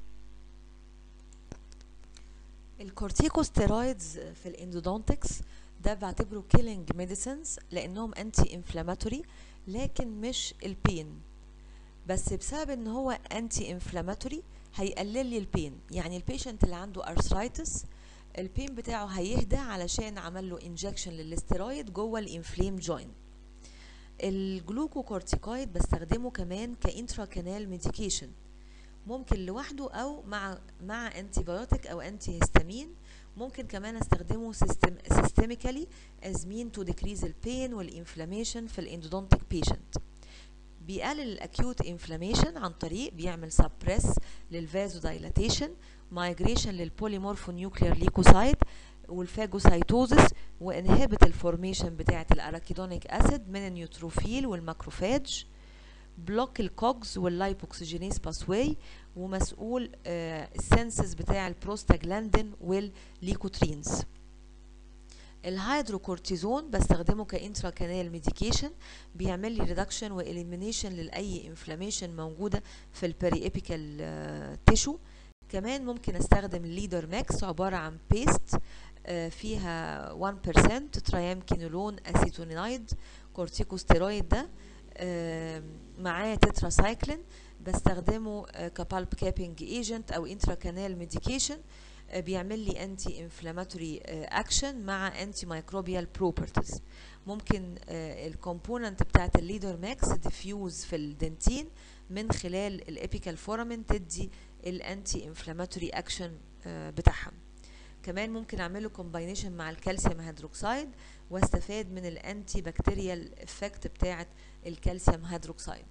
الكورتيكوستيرويدز في الاندودونتكس ده بعتبره كيلينج ميديسنز لانهم انتي انفلاماتوري لكن مش البين بس بسبب ان هو انتي انفلاماتوري هيقلل لي البين يعني البيشنت اللي عنده ارثرايتس البين بتاعه هيهدى علشان عمل له انجكشن للستيرويد جوه الانفليم جوينت الجلوكوكورتيكويد بستخدمه كمان كانترا كانال ميديكيشن ممكن لوحده او مع مع انتي بايوتيك او انتي هيستامين ممكن كمان استخدمه سيستم سيستميكالي از مين تو ديكريز البين والانفلاميشن في الاندودونتيك بيشنت بيقلل الاكيوت انفلاميشن عن طريق بيعمل سبريس للفازو دايلاتيشن مايجريشن للبوليمورفو نيوكلير ليكوسايت والفاجوسايتوزس وانهبت الفورميشن بتاعه الاراكيدونيك اسيد من النيوتروفيل والماكروفاج بلوك الكوجز واللايبوكسجينيز باسواي ومسؤول آه السنسز بتاع البروستاجلاندين والليكوترينز الهيدروكورتيزون بستخدمه كانترا كانال ميديكيشن بيعمل لي ريدكشن واليمينيشن لاي انفلاميشن موجوده في البري ابيكال تيشو كمان ممكن استخدم الليدر ماكس عباره عن بيست فيها 1% تريامكينولون اسيتونينايد كورتيكوستيرويد ده معاه تتراسايكلين بستخدمه كبالب كابينج ايجنت او انترا كانال ميديكيشن بيعمل لي انتي انفلاماتوري اكشن مع انتي مايكروبيال بروبرتيز ممكن الكومبوننت بتاعت الليدر ماكس ديفيوز في الدنتين من خلال الابيكال فورامين تدي الانتي انفلاماتوري اكشن بتاعها كمان ممكن اعمله كومباينيشن مع الكالسيوم هيدروكسيد واستفاد من الانتي بكتيريال افكت بتاعه الكالسيوم هيدروكسيد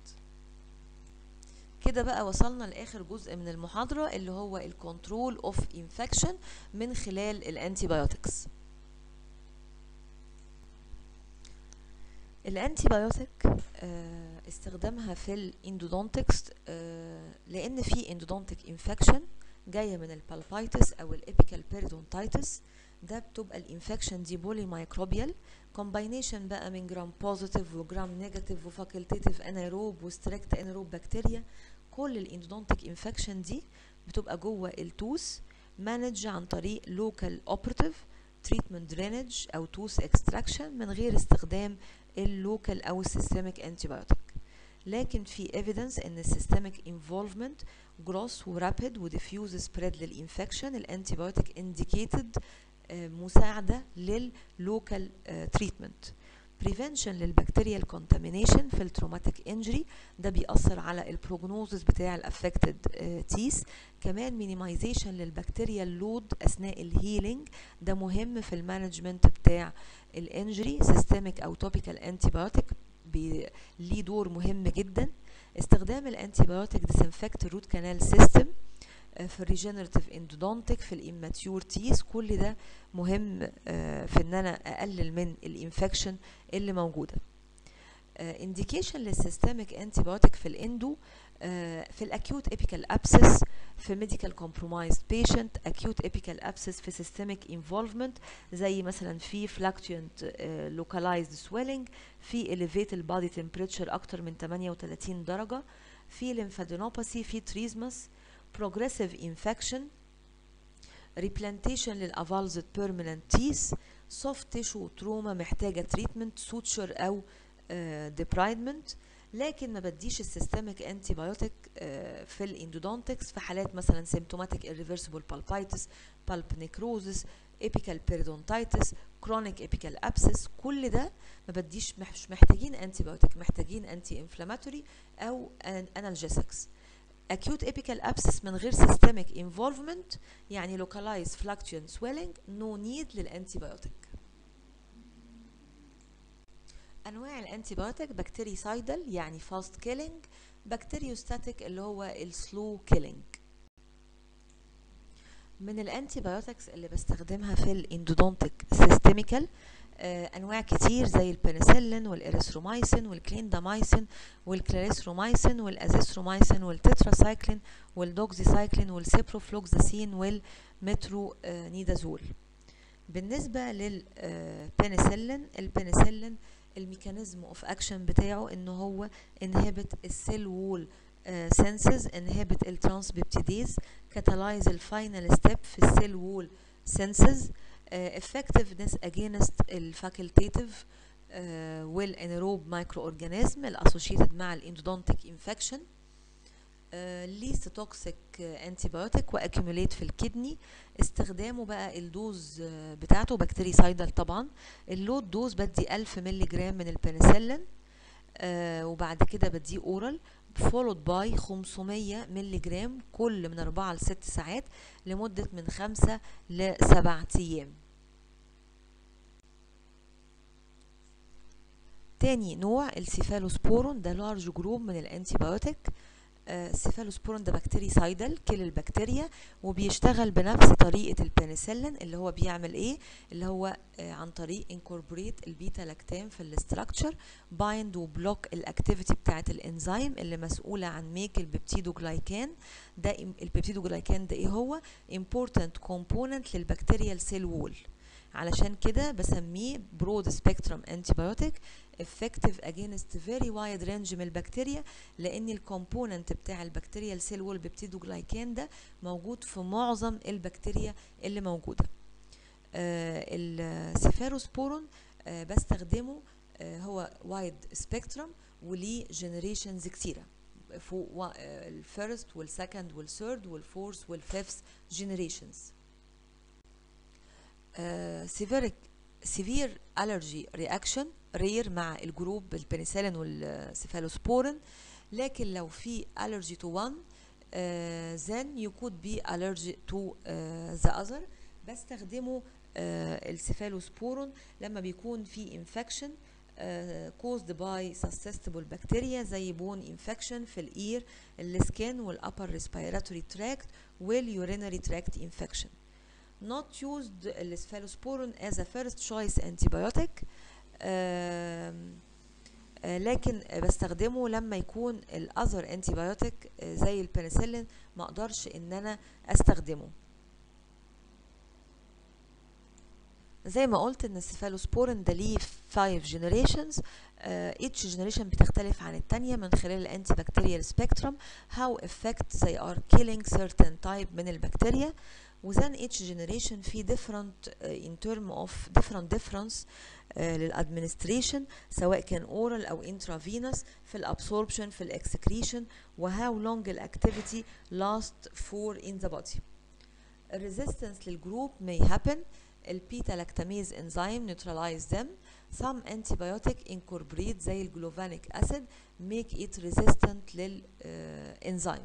كده بقى وصلنا لاخر جزء من المحاضره اللي هو الكنترول اوف انفكشن من خلال الانتي بايوتكس الانتي بايوتيك آه استخدامها في الاندودونتكس آه لان في اندودونتيك انفكشن جايه من البالبايتس او الابيكال بيريدونتايتس ده بتبقى الانفكشن دي بولي مايكروبيال كومباينيشن بقى من جرام بوزيتيف وجرام نيجاتيف وفاكولتيف انيروب وستريكت انيروب بكتيريا كل الاندودونتيك انفكشن دي بتبقى جوه التوس مانج عن طريق لوكال اوبراتيف تريتمنت درينج او توس اكستراكشن من غير استخدام اللوكال او السيستميك انتيبيوتيك لكن في ايفيدنس ان السيستميك انفولفمنت جروس ورابيد وديفيوز سبريد للانفكشن الانتيبيوتيك انديكيتد مساعده لللوكال تريتمنت بريفنشن للبكتيريال كونتامينيشن في التروماتيك انجري ده بيأثر على البروجنوزس بتاع الافكتد تيس كمان مينيمايزيشن للبكتيريال لود اثناء الهيلينج ده مهم في المانجمنت بتاع الانجري سيستميك او توبيكال انتيبيوتيك ليه دور مهم جدا استخدام الانتيبيوتيك ديسنفكت الروت كانال سيستم في الريجنراتيف اندودونتيك في الاماتيور تيس كل ده مهم في ان انا اقلل من الانفكشن اللي موجوده انديكيشن للسيستميك انتيبيوتيك في الاندو في الاكيوت ابيكال ابسس في ميديكال كومبرومايزد بيشنت اكيوت ابيكال ابسس في سيستميك انفولفمنت زي مثلا في فلاكتوينت لوكالايزد سويلنج في elevated body temperature اكتر من 38 درجه في ليمفادينوباثي في تريزماس progressive infection replantation للافالزد permanent teeth soft tissue trauma محتاجة treatment suture أو uh, debridement لكن ما بديش السيستميك انتي بايوتيك في الاندودونتكس في حالات مثلا سيمتوماتيك irreversible pulpitis pulp necrosis epical periodontitis chronic epical abscess كل ده ما بديش مش محتاجين انتي بايوتيك محتاجين انتي انفلاماتوري او انالجيسكس acute apical abscess من غير systemic involvement يعني localized fluctuant swelling no need للانتيبيوتيك انواع الانتيبيوتيك بكتيريسايدال يعني fast killing بكتيريوستاتيك اللي هو السلو كيلينج من الانتيبيوتكس اللي بستخدمها في الاندودونتيك سيستميكال آه انواع كتير زي البنسلين والاريثرومايسين والكليندامايسين والكلاريثرومايسين والازيثرومايسين والتتراسايكلين والدوكزيسايكلين والسيبروفلوكساسين والمترونيدازول بالنسبة للبنسلين البنسلين الميكانيزم اوف اكشن بتاعه ان هو انهبت السيل وول سنسز انهبت الترانسبيبتيديز كاتالايز الفاينل ستيب في السيل وول سنسز effectiveness against الفاكولتيتيف والانيروب مايكرو اورجانيزم الاسوشيتد مع الاندودونتيك انفكشن ليست توكسيك انتيبيوتيك واكيوميليت في الكدني استخدامه بقى الدوز بتاعته بكتيريسايدال طبعا اللود دوز بدي 1000 مللي جرام من البنسلين آه وبعد كده بديه اورال فولود باي 500 مللي جرام كل من 4 ل 6 ساعات لمدة من 5 ل 7 أيام تاني نوع السيفالوسبورون ده لارج جروب من الانتيبيوتيك السيفالوسبورون ده بكتيريسايدال كل البكتيريا وبيشتغل بنفس طريقة البنسلين اللي هو بيعمل ايه اللي هو آه عن طريق انكوربوريت البيتا لاكتام في الاستراكشر بايند وبلوك الاكتيفيتي بتاعت الانزيم اللي مسؤولة عن ميك البيبتيدوجلايكان ده البيبتيدوجلايكان ده ايه هو important component للبكتيريال سيل وول علشان كده بسميه برود سبيكترم انتيبيوتيك effective against very wide range من البكتيريا لان الكومبوننت بتاع البكتيريال سيل وول بيبتيدوجلايكان ده موجود في معظم البكتيريا اللي موجوده آه السيفاروسبورون آه بستخدمه آه هو وايد سبيكترم وليه جنريشنز كتيره فوق الفيرست والسكند والثيرد والفورث والفيفث جنريشنز سيفيريك سيفير الرجي رياكشن رير مع الجروب البنسلين والسيفالوسبورين لكن لو في allergy to one uh, then you could be allergic to uh, the other بستخدمه uh, السيفالوسبورون لما بيكون في infection uh, caused by susceptible bacteria زي bone infection في الاير السكين والupper respiratory tract والurinary tract infection not used السفالوسبورين as a first choice antibiotic آه آه لكن بستخدمه لما يكون الاذر انتيبيوتيك آه زي البنسلين ما اقدرش ان انا استخدمه زي ما قلت ان السيفالوسبورين ده ليه 5 جنريشنز each جنريشن بتختلف عن التانية من خلال الانتي بكتيريال سبيكترم how effect they are killing certain type من البكتيريا وذن each generation في different uh, in term of different difference uh, للادمنستريشن سواء كان oral او intravenous في الابسوربشن في الاكسكريشن وهاو لونج الاكتيفيتي last for in the body الريزيستنس للجروب may happen البيتا لاكتاميز انزيم neutralize them some antibiotic incorporate زي الجلوفانيك acid make it resistant للانزيم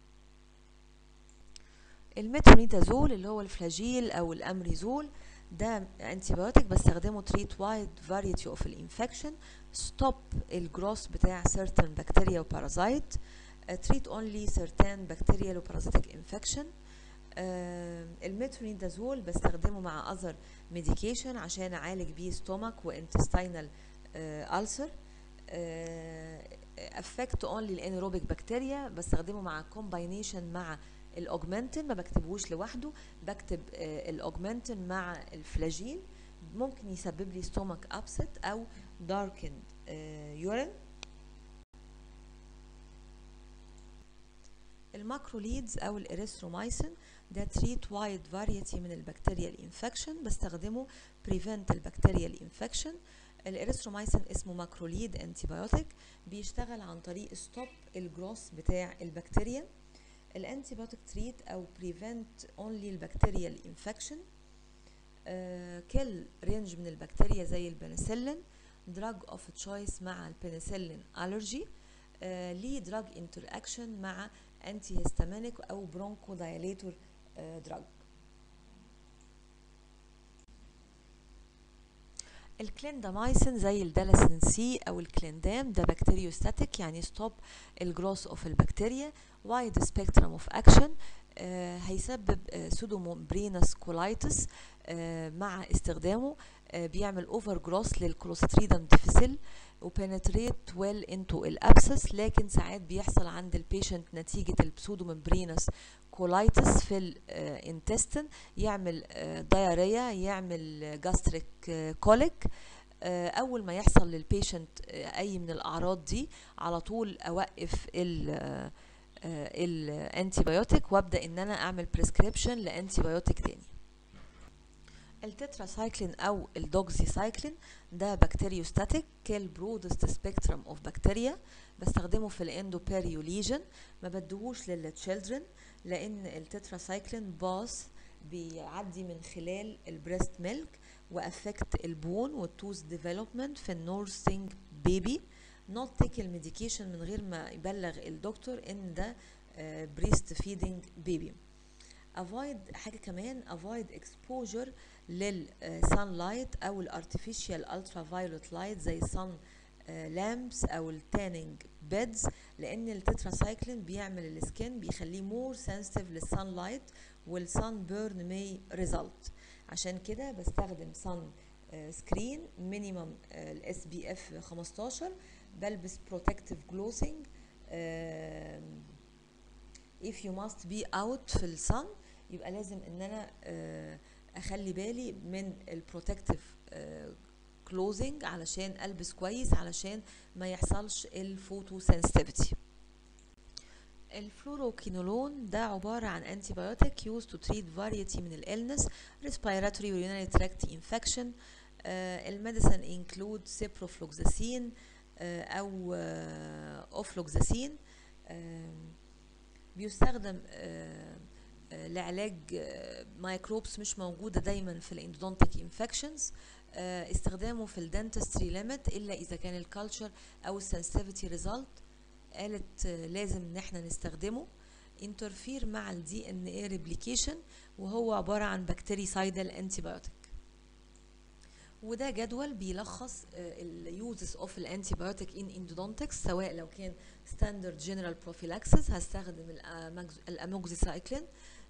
الميترونيدازول اللي هو الفلاجيل او الامريزول ده انتيبيوتيك بستخدمه تريت وايد فاريتي اوف الانفكشن ستوب الجروس بتاع certain بكتيريا وبارازايت تريت اونلي certain بكتيريا وبارازيتك انفكشن الميترونيدازول بستخدمه مع اذر ميديكيشن عشان اعالج بيه ستومك وانتستينال ألسر افكت اونلي الانيروبيك بكتيريا بستخدمه مع كومباينيشن مع الاوجمانتين ما بكتبوش لوحده بكتب الاوجمانتين مع الفلاجيل ممكن يسبب لي ستومك ابست او داركند يورين الماكروليدز او الاريثرومايسين ده تريت وايد فاريتي من البكتيريا الانفكشن بستخدمه بريفنت البكتيريا الانفكشن الاريثرومايسين اسمه ماكروليد انتيبيوتيك بيشتغل عن طريق ستوب الجروس بتاع البكتيريا الانتيبيوتيك تريت او بريفنت اونلي البكتيريال انفكشن كل رينج من البكتيريا زي البنسلين دراج اوف تشويس مع البنسلين الرجي ليه دراج انتر اكشن مع انتي هيستامينيك او برونكو دايليتور دراج الكليندامايسين زي الدالاسين سي او الكليندام ده بكتيريوستاتيك يعني ستوب الجروس اوف البكتيريا وايد سبيكترم اوف اكشن هيسبب سودومومبرينس كولايتس مع استخدامه آه بيعمل اوفر جروس للكلوستريدم ديفيسيل وبنتريت ويل انتو الابسس لكن ساعات بيحصل عند البيشنت نتيجه البسودوممبرينس كولايتس في الانتستين يعمل دايريا يعمل جاستريك كوليك اول ما يحصل للبيشنت اي من الاعراض دي على طول اوقف ال الانتي بايوتيك وابدا ان انا اعمل بريسكريبشن لانتي بايوتيك تاني التتراسايكلين او الدوكسي سايكلين ده بكتيريوستاتيك كيل برودست سبيكترم اوف بكتيريا بستخدمه في الاندوبيريو ليجن ما بدهوش للتشيلدرن لان التتراسايكلين باص بيعدي من خلال البريست ميلك وافكت البون والتوث ديفلوبمنت في النورسينج بيبي نوت تيك الميديكيشن من غير ما يبلغ الدكتور ان ده بريست فيدنج بيبي avoid حاجه كمان avoid exposure للسان لايت او الارتفيشال الترا فايولت لايت زي السان لامبس او التانينج بيدز لان التتراسايكلين بيعمل السكين بيخليه مور سنسيتيف للسان لايت والسان بيرن ماي ريزلت عشان كده بستخدم سان سكرين مينيمم الاس بي اف 15 بلبس بروتكتيف جلوسنج if you must be out في الصن يبقى لازم ان انا اخلي بالي من البروتكتيف كلوزنج علشان البس كويس علشان ما يحصلش الفوتو سنسيتيفيتي الفلوروكينولون ده عبارة عن انتي بايوتيك يوز تو تريت فاريتي من الالنس respiratory urinary tract infection الميديسن انكلود سيبروفلوكساسين او اوفلوكساسين بيستخدم لعلاج ميكروبس مش موجوده دايما في الاندودونتيك انفكشنز استخدامه في الدنتستري ليميت الا اذا كان الكالتشر او السنسيتيفيتي ريزلت قالت لازم ان احنا نستخدمه انترفير مع الدي ان اي ريبليكيشن وهو عباره عن بكتيريسايدال انتي بايوتيك وده جدول بيلخص اليوزز اوف الانتي بايوتيك ان اندودونتكس سواء لو كان ستاندرد جنرال بروفيلاكسس هستخدم الاموكسيسايكلين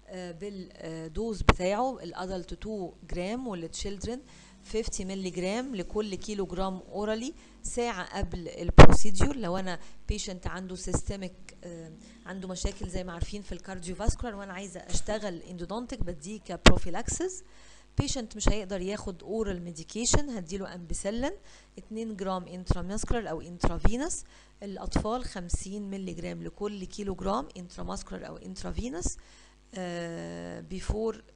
بالدوز بتاعه الادلت 2 جرام والتشيلدرن 50 مللي جرام لكل كيلو جرام اورالي ساعة قبل البروسيديور لو انا بيشنت عنده سيستميك عنده مشاكل زي ما عارفين في الكارديو فاسكولار وانا عايزة اشتغل اندودونتك بديه كبروفيلاكسس بيشنت مش هيقدر ياخد اورال ميديكيشن هديله امبيسلين 2 جرام انتراماسكولار او انترافينوس الاطفال 50 مللي جرام لكل كيلو جرام انتراماسكولار او انترافينوس بيفور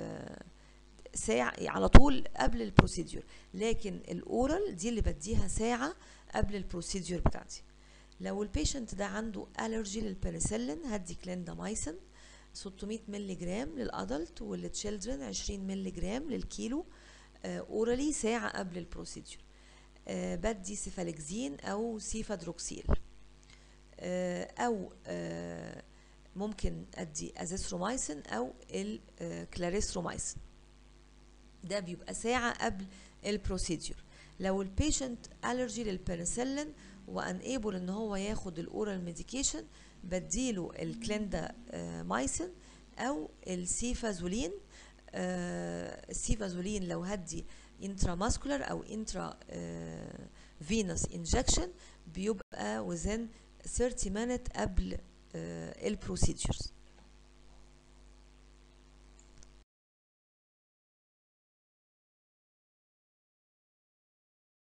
ساعة على طول قبل البروسيديور لكن الاورال دي اللي بديها ساعة قبل البروسيديور بتاعتي لو البيشنت ده عنده الرجي للبنسلين هدي كليندامايسين 600 مللي جرام للادلت والتشيلدرن 20 مللي جرام للكيلو اورالي ساعة قبل البروسيديور أه بدي سيفالكزين او سيفادروكسيل أه او أه ممكن ادي ازيثرومايسين او الكلاريثرومايسين ده بيبقى ساعة قبل البروسيديور لو البيشنت الرجي للبنسلين وانيبل ان هو ياخد الاورال ميديكيشن بديله الكليندا مايسين او السيفازولين السيفازولين لو هدي انتراماسكولار او انترا فينوس انجكشن بيبقى within 30 minute قبل البروسيدجرز